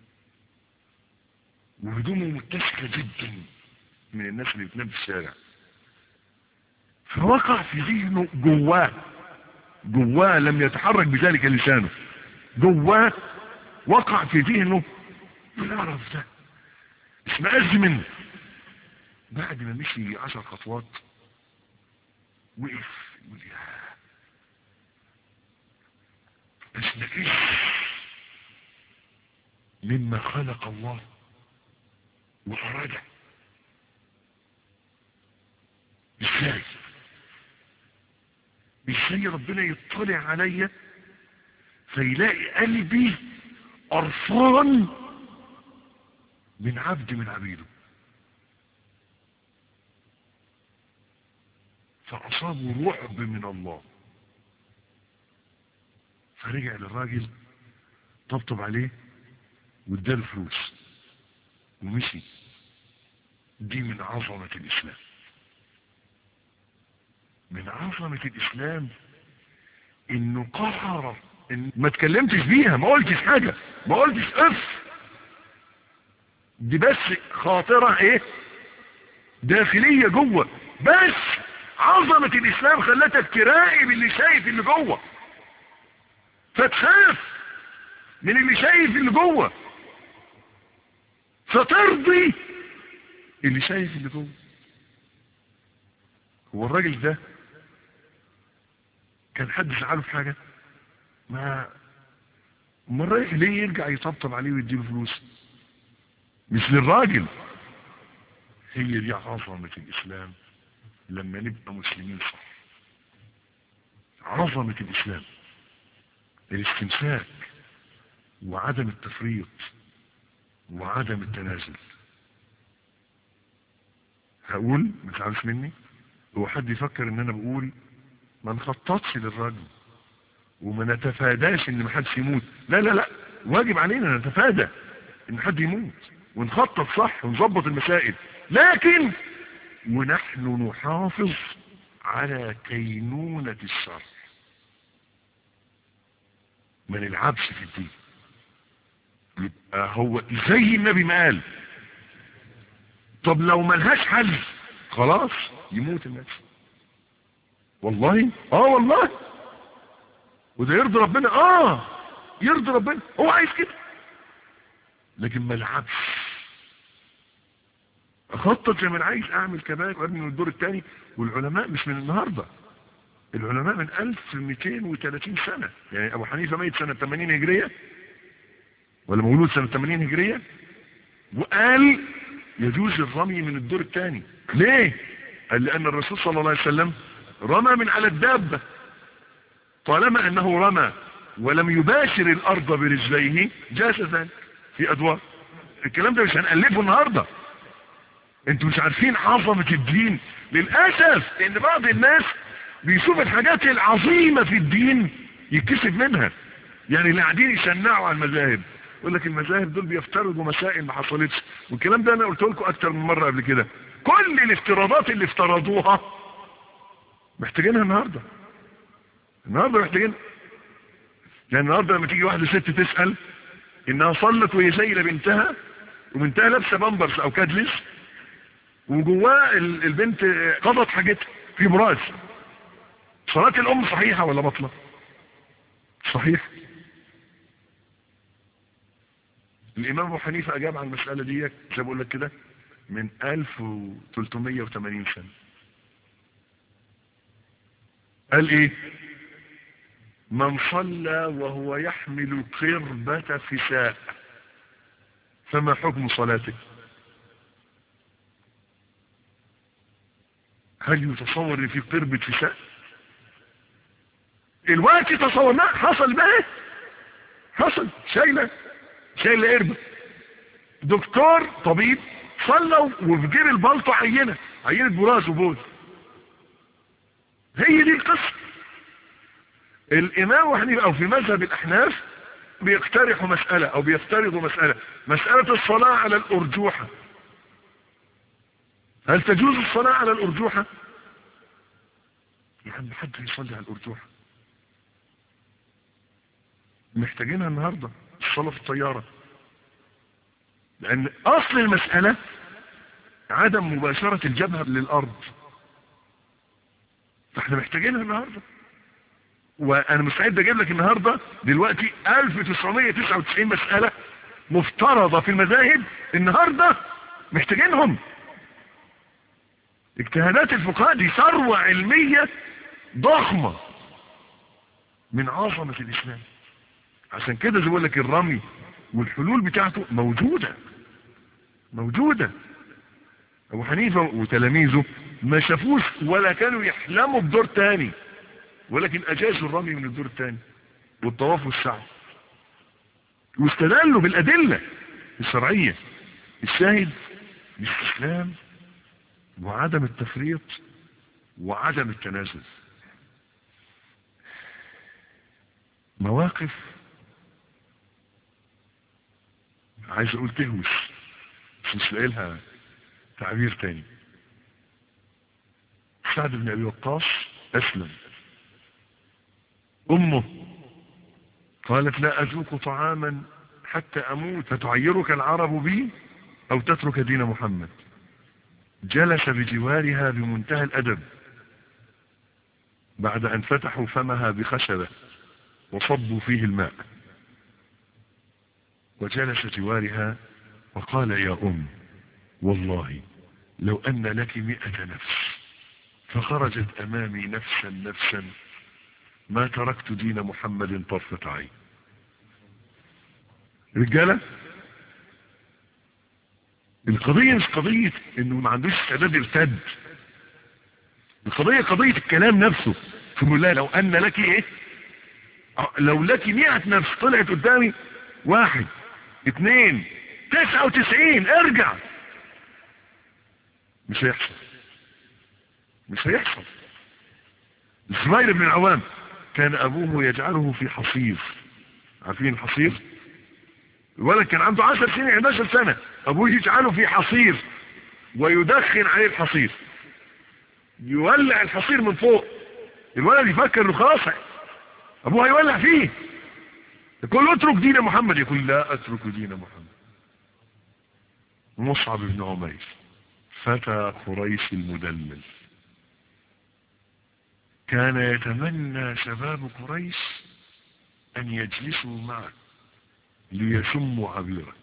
Speaker 2: وهدومه متسخة جدا من الناس اللي بتنام في الشارع فوقع في ذهنه جواه جواه لم يتحرك بذلك لسانه جواه وقع في ذهنه القرف ده اسمأز منه بعد ما مشي عشر خطوات وقف يقول يا استفيد مما خلق الله وأراده ازاي ازاي ربنا يطلع عليا فيلاقي قلبي قرفان من عبد من عبيده فأصابه رعب من الله فرجع للراجل طبطب عليه واداله فلوس ومشي دي من عظمة الإسلام من عظمة الإسلام إنه قهر إن ما تكلمتش بيها ما قلتش حاجة ما قلتش اف دي بس خاطرة ايه داخلية جوه بس عظمة الإسلام خلتك تراقب اللي شايف اللي جوه فتخاف من اللي شايف اللي جوه فترضي اللي شايف اللي جوه هو الراجل ده كان حد زعله في حاجة ما ما الراجل ليه يرجع يطبطب عليه ويديله فلوس مش للراجل هي دي عظمة الإسلام لما نبقى مسلمين صح عظمة الإسلام الاستمساك وعدم التفريط وعدم التنازل هقول ما تزعلش مني هو حد يفكر ان انا بقول ما نخططش للراجل وما نتفاداش ان ما حدش يموت لا لا لا واجب علينا نتفادى ان حد يموت ونخطط صح ونظبط المسائل لكن ونحن نحافظ على كينونة الشرع ما نلعبش في الدين يبقى هو زي النبي ما قال طب لو ملهاش حل خلاص يموت الناس والله اه والله وده يرضي ربنا اه يرضي ربنا هو عايز كده لكن ما لعبش اخطط زي ما انا عايز اعمل كباك وابني من الدور الثاني والعلماء مش من النهارده العلماء من 1230 سنة يعني ابو حنيفة ميت سنة 80 هجرية ولا مولود سنة 80 هجرية وقال يجوز الرمي من الدور الثاني ليه قال لان الرسول صلى الله عليه وسلم رمى من على الدابة طالما انه رمى ولم يباشر الارض برجليه جاز ذلك في ادوار الكلام ده مش هنألفه النهاردة انتوا مش عارفين عظمة الدين للأسف ان بعض الناس بيشوف الحاجات العظيمة في الدين يتكسب منها يعني اللي قاعدين يشنعوا على المذاهب يقول لك المذاهب دول بيفترضوا مسائل ما حصلتش والكلام ده انا قلت لكم اكتر من مرة قبل كده كل الافتراضات اللي افترضوها محتاجينها النهاردة النهاردة محتاجين يعني النهاردة لما تيجي واحدة ست تسأل انها صلت وهي شايله بنتها وبنتها لابسه بامبرز او كادلس وجواه البنت قضت حاجتها في براز صلاة الام صحيحة ولا بطلة صحيح الامام ابو حنيفة اجاب عن المسألة دي زي بقول لك كده من 1380 سنة قال ايه من صلى وهو يحمل قربة فساء فما حكم صلاته هل يتصور ان في قربة فساء الوقت تصورناه حصل بقى حصل شايلة شايلة قربة دكتور طبيب صلى وفي جيب البلطو عينة عينة براس وبوز هي دي القصة الامام وحنيفة او في مذهب الاحناف بيقترحوا مسألة او بيفترضوا مسألة مسألة الصلاة على الارجوحة هل تجوز الصلاة على الارجوحة يا عم حد يصلي على الارجوحة محتاجينها النهاردة الصلاة في الطيارة لان اصل المسألة عدم مباشرة الجبهة للارض فاحنا محتاجينها النهاردة وانا مستعد اجيب لك النهاردة دلوقتي 1999 مسألة مفترضة في المذاهب النهاردة محتاجينهم اجتهادات الفقهاء دي ثروة علمية ضخمة من عظمة الاسلام عشان كده زي بقول لك الرمي والحلول بتاعته موجودة موجودة ابو حنيفة وتلاميذه ما شافوش ولا كانوا يحلموا بدور تاني ولكن اجازوا الرمي من الدور الثاني والطواف والسعي واستدلوا بالادله الشرعيه الشاهد الاستسلام وعدم التفريط وعدم التنازل مواقف عايز اقول تهوش بس مش لاقي لها تعبير تاني سعد بن ابي وقاص اسلم امه قالت لا اذوق طعاما حتى اموت فتعيرك العرب بي او تترك دين محمد جلس بجوارها بمنتهى الادب بعد ان فتحوا فمها بخشبة وصبوا فيه الماء وجلس جوارها وقال يا ام والله لو ان لك مئة نفس فخرجت امامي نفسا نفسا ما تركت دين محمد طرفة عين رجالة القضية مش قضية انه ما عندوش استعداد يرتد القضية قضية الكلام نفسه في الله لو ان لك ايه لو لك مئة نفس طلعت قدامي واحد اثنين تسعة وتسعين ارجع مش هيحصل مش هيحصل الزبير بن العوام كان ابوه يجعله في حصير عارفين الحصير الولد كان عنده 10 سنين 11 سنة ابوه يجعله في حصير ويدخن عليه الحصير يولع الحصير من فوق الولد يفكر انه خلاص ابوه هيولع فيه يقول له اترك دين محمد يقول لا اترك دين محمد مصعب بن عمير فتى قريش المدلل كان يتمنى شباب قريش ان يجلسوا معه ليشموا عبيره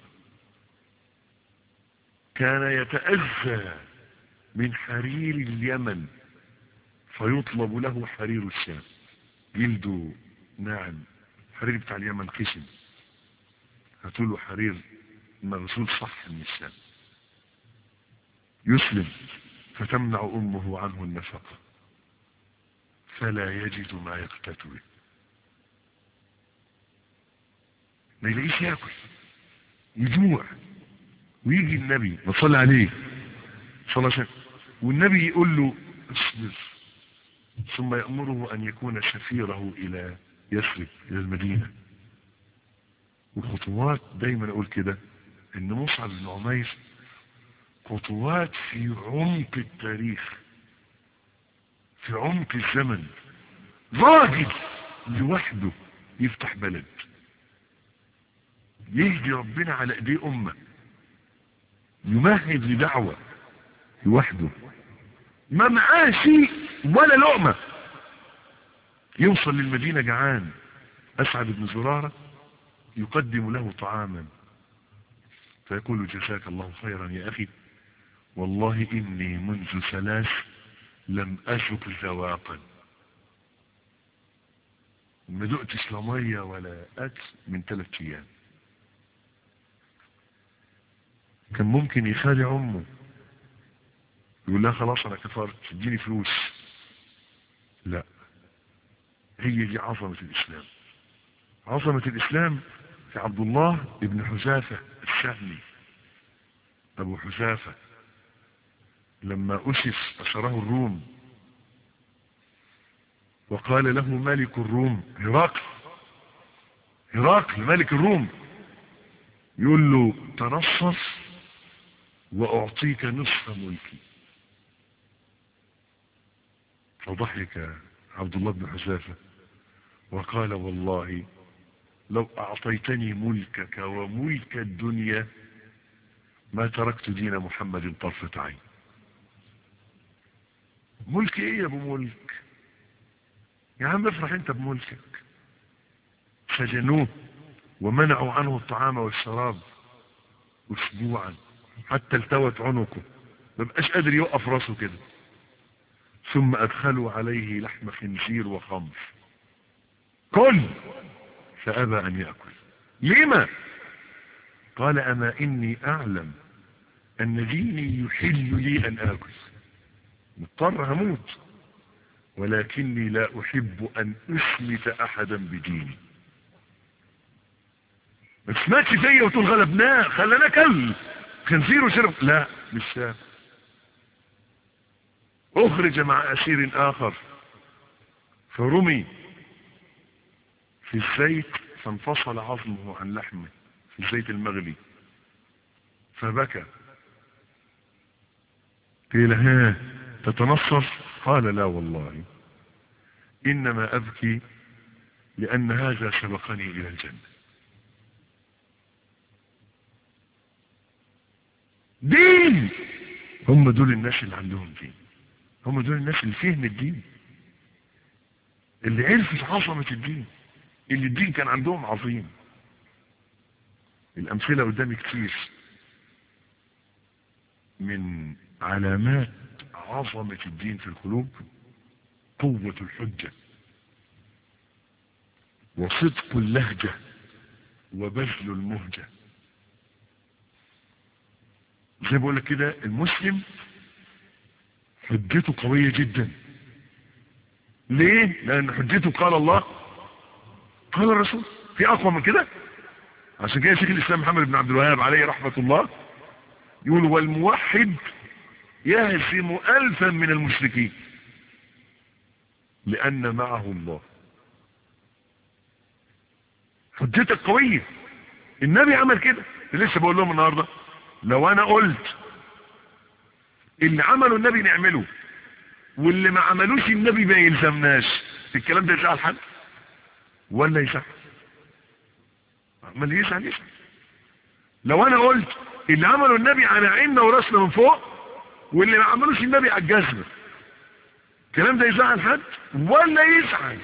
Speaker 2: كان يتأذى من حرير اليمن فيطلب له حرير الشام جلده ناعم حرير بتاع اليمن خشن هاتوله حرير مغسول صح من الشام يسلم فتمنع أمه عنه النفقة فلا يجد ما يقتات به ما يلاقيش ياكل يجوع ويجي النبي وصلى عليه صلى الله عليه وسلم والنبي يقول له اصبر ثم يأمره أن يكون سفيره إلى يثرب إلى المدينة وخطوات دايما أقول كده إن مصعب بن عمير خطوات في عمق التاريخ في عمق الزمن راجل لوحده يفتح بلد يهدي ربنا على ايديه امه يمهد لدعوة لوحده ما معاه شيء ولا لقمة يوصل للمدينة جعان أسعد بن زرارة يقدم له طعاما فيقول جزاك الله خيرا يا أخي والله إني منذ ثلاث لم أذق ذواقا ما دقتش لا ميه ولا أكل من ثلاث أيام كان ممكن يخادع امه يقول لها خلاص انا كفرت اديني فلوس لا هي دي عظمة الاسلام عظمة الاسلام في عبد الله ابن حذافة السهمي ابو حذافة لما اسس اسره الروم وقال له ملك الروم هرقل هرقل ملك الروم يقول له تنصف وأعطيك نصف ملكي فضحك عبد الله بن حذافة وقال والله لو أعطيتني ملكك وملك الدنيا ما تركت دين محمد طرفة عين ملك ايه يا ابو ملك يا عم افرح انت بملكك سجنوه ومنعوا عنه الطعام والشراب اسبوعا حتى التوت عنقه ما بقاش قادر يوقف راسه كده ثم ادخلوا عليه لحم خنزير وخمر كل فابى ان ياكل لما قال اما اني اعلم ان ديني يحل لي ان اكل مضطر هموت ولكني لا احب ان اشمت احدا بديني ما تسمعش فيا وتقول غلبناه خلانا كل خنزير وشرب لا مش سام اخرج مع اسير اخر فرمي في الزيت فانفصل عظمه عن لحمه في الزيت المغلي فبكى قيل ها تتنصر قال لا والله انما ابكي لان هذا سبقني الى الجنه دين هم دول الناس اللي عندهم دين هم دول الناس اللي فهم الدين اللي عرفت عظمة الدين اللي الدين كان عندهم عظيم الأمثلة قدامي كتير من علامات عظمة الدين في القلوب قوة الحجة وصدق اللهجة وبذل المهجة زي بقول لك كده المسلم حجته قوية جدا ليه لان حجته قال الله قال الرسول في اقوى من كده عشان كده شيخ الاسلام محمد بن عبد الوهاب عليه رحمة الله يقول والموحد يهزم الفا من المشركين لان معه الله حجتك قوية النبي عمل كده لسه بقول لهم النهارده لو انا قلت اللي عمله النبي نعمله واللي ما عملوش النبي ما يلزمناش الكلام ده يزعل حد ولا يزعل امال يزعل يزعل لو انا قلت اللي عمله النبي على عيننا وراسنا من فوق واللي ما عملوش النبي على الجزمه الكلام ده يزعل حد ولا يزعل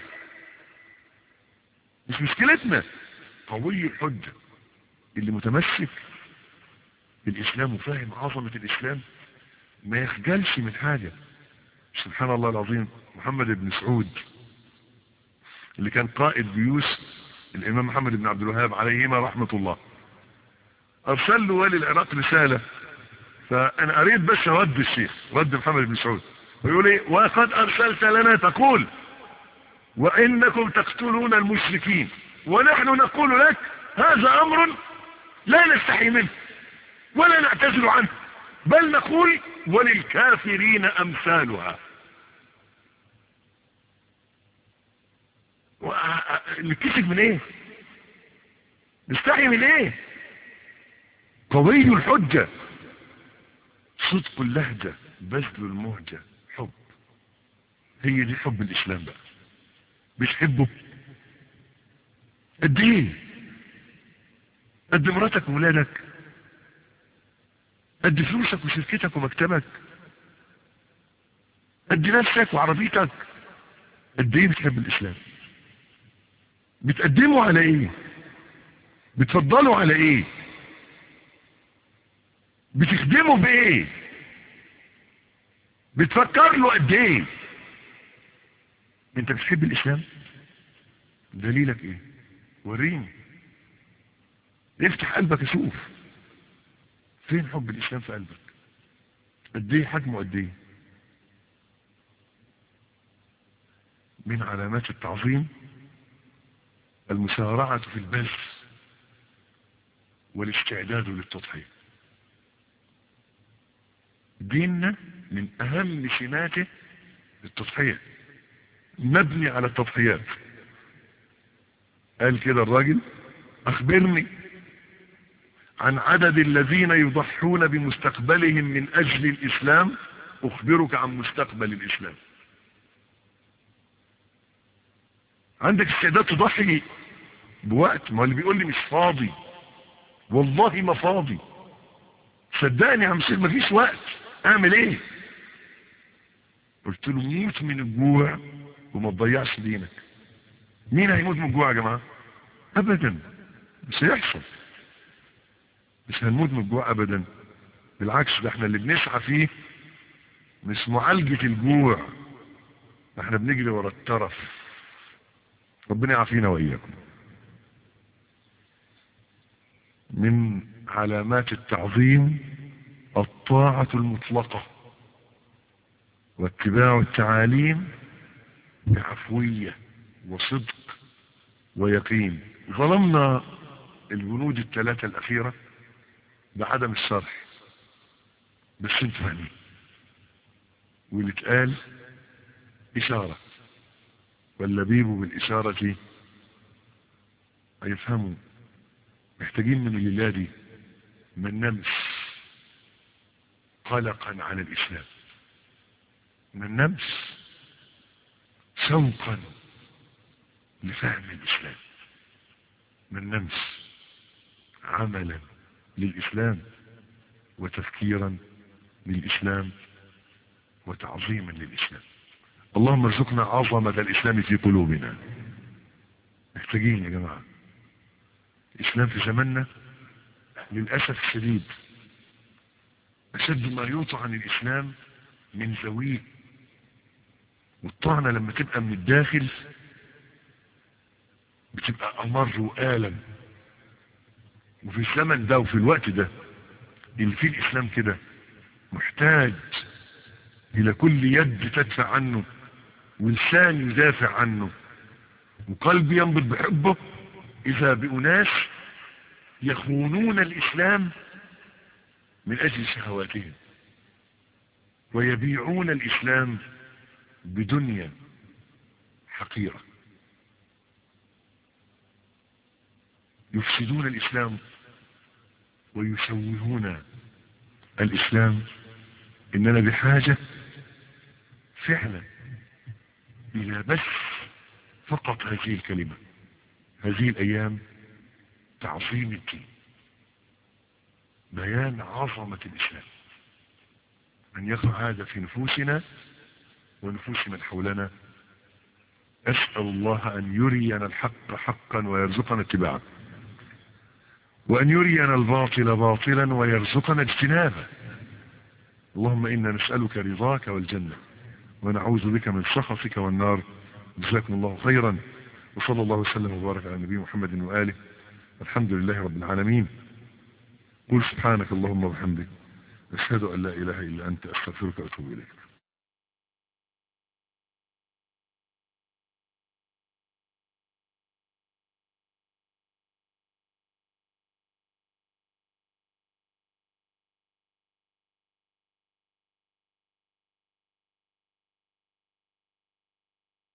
Speaker 2: مش مشكلتنا قوي الحجه اللي متمسك بالاسلام وفاهم عظمه الاسلام ما يخجلش من حاجه سبحان الله العظيم محمد بن سعود اللي كان قائد جيوش الامام محمد بن عبد الوهاب عليهما رحمه الله ارسل له والي العراق رساله فانا قريت بس رد الشيخ رد محمد بن سعود ويقول ايه وقد ارسلت لنا تقول وانكم تقتلون المشركين ونحن نقول لك هذا امر لا نستحي منه ولا نعتذر عنه بل نقول وللكافرين امثالها نتكسف من ايه نستحي من ايه قوي الحجة صدق اللهجة بذل المهجة حب هي دي حب الاسلام بقى بتحبه قد ايه قد مراتك وولادك قد فلوسك وشركتك ومكتبك قد نفسك وعربيتك قد ايه بتحب الاسلام بتقدمه على ايه بتفضله على ايه بتخدمه بايه بتفكر له قد ايه انت بتحب الاسلام دليلك ايه وريني افتح قلبك اشوف فين حب الاسلام في قلبك قد ايه حجمه قد ايه من علامات التعظيم المسارعة في البذل والاستعداد للتضحية ديننا من اهم سماته التضحية مبني على التضحيات قال كده الراجل اخبرني عن عدد الذين يضحون بمستقبلهم من اجل الاسلام اخبرك عن مستقبل الاسلام عندك استعداد تضحي بوقت ما اللي بيقول لي مش فاضي والله ما فاضي صدقني يا عم سيد مفيش وقت اعمل ايه قلت له موت من الجوع وما تضيعش دينك مين هيموت من الجوع يا جماعه ابدا مش هيحصل مش هنموت من الجوع ابدا بالعكس ده احنا اللي بنسعى فيه مش معالجة الجوع احنا بنجري ورا الترف ربنا يعافينا واياكم من علامات التعظيم الطاعة المطلقة واتباع التعاليم بعفوية وصدق ويقين ظلمنا البنود الثلاثة الأخيرة بعدم الشرح بس انت فاهمين واللي اتقال إشارة واللبيب بالإشارة هيفهموا محتاجين من الليلة دي ما ننامش قلقا على الإسلام ما ننامش شوقا لفهم الإسلام ما ننامش عملا للإسلام وتفكيرا للإسلام وتعظيما للإسلام اللهم ارزقنا عظمة الإسلام في قلوبنا محتاجين يا جماعة الإسلام في زماننا للأسف الشديد أشد ما يوطع عن الإسلام من زويه والطعنة لما تبقى من الداخل بتبقى أمر وآلم وفي الزمن ده وفي الوقت ده اللي فيه الإسلام كده محتاج إلى كل يد تدفع عنه ولسان يدافع عنه وقلب ينبض بحبه إذا بأناس يخونون الإسلام من أجل شهواتهم ويبيعون الإسلام بدنيا حقيرة يفسدون الإسلام ويشوهون الإسلام إننا بحاجة فعلا إلى بس فقط هذه الكلمة هذه الأيام تعظيم الدين بيان عظمة الإسلام أن يقع هذا في نفوسنا ونفوس من حولنا أسأل الله أن يرينا الحق حقا ويرزقنا اتباعه وأن يرينا الباطل باطلا ويرزقنا اجتنابه اللهم إنا نسألك رضاك والجنة ونعوذ بك من سخطك والنار جزاكم الله خيرا وصلى الله وسلم وبارك على نبي محمد وآله الحمد لله رب العالمين قل سبحانك اللهم وبحمدك أشهد أن لا إله إلا أنت أستغفرك وأتوب إليك